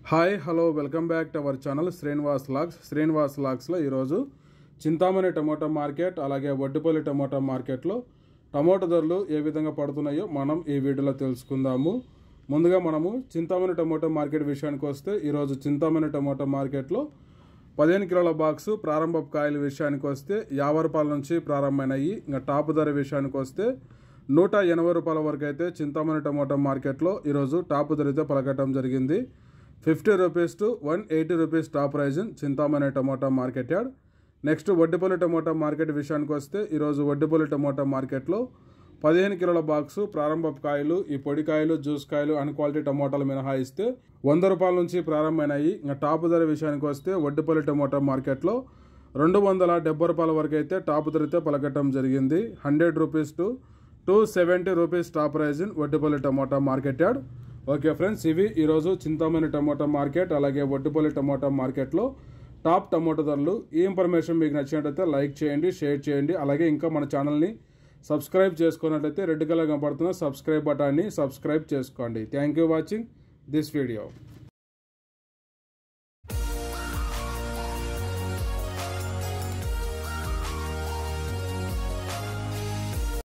hi hello welcome back to our channel Srinivas logs Srinivas లాగ్స్లో ఈరోజు Chintamani tomato market అలాగే Vaddipalli tomato మార్కెట్లో టమోటా ధరలు ఏ విధంగా పడుతున్నాయో మనం ఈ వీడియోలో తెలుసుకుందాము ముందుగా మనము చింతామణి టమోటా మార్కెట్ విషయానికి వస్తే ఈరోజు చింతామణి టమోటా మార్కెట్లో పదిహేను కిలోల బాక్సు ప్రారంభ కాయల విషయానికి వస్తే యాభై రూపాయల నుంచి ప్రారంభమైనాయి ఇంకా టాప్ ధర విషయానికి వస్తే నూట ఎనభై రూపాయల వరకు అయితే చింతామణి టమోటా మార్కెట్లో ఈరోజు టాప్ ధర అయితే పలకటం జరిగింది fifty rupees to one eighty rupees top price in Chintamani tomato market yard next Vaddipalli tomato market విషయానికి వస్తే ఈరోజు వడ్డిపల్లి టమోటా మార్కెట్లో పదిహేను కిలోల బాక్సు ప్రారంభ కాయలు ఈ పొడి కాయలు జ్యూస్ కాయలు అన్ క్వాలిటీ టమోటాలు మినహాయిస్తే వంద రూపాయల నుంచి ప్రారంభమైనాయి ఇంకా టాప్ ధర విషయానికి వస్తే వడ్డిపల్లి టమోటా మార్కెట్లో రెండు వందల డెబ్బై రూపాయల వరకు అయితే టాప్ ధర అయితే పలకటం జరిగింది hundred rupees to two seventy rupees top price in Vaddipalli tomato market yard okay friends ఇవి ఈరోజు చింతామణి టమోటా మార్కెట్ అలాగే వడ్డిపల్లి టమోటా మార్కెట్లో టాప్ టమోటా ధరలు ఈ ఇన్ఫర్మేషన్ మీకు నచ్చినట్లయితే లైక్ చేయండి షేర్ చేయండి అలాగే ఇంకా మన ఛానల్ని సబ్స్క్రైబ్ చేసుకున్నట్లయితే రెడ్ కలర్ కనపడుతున్న సబ్స్క్రైబ్ బటాన్ని సబ్స్క్రైబ్ చేసుకోండి thank you watching this video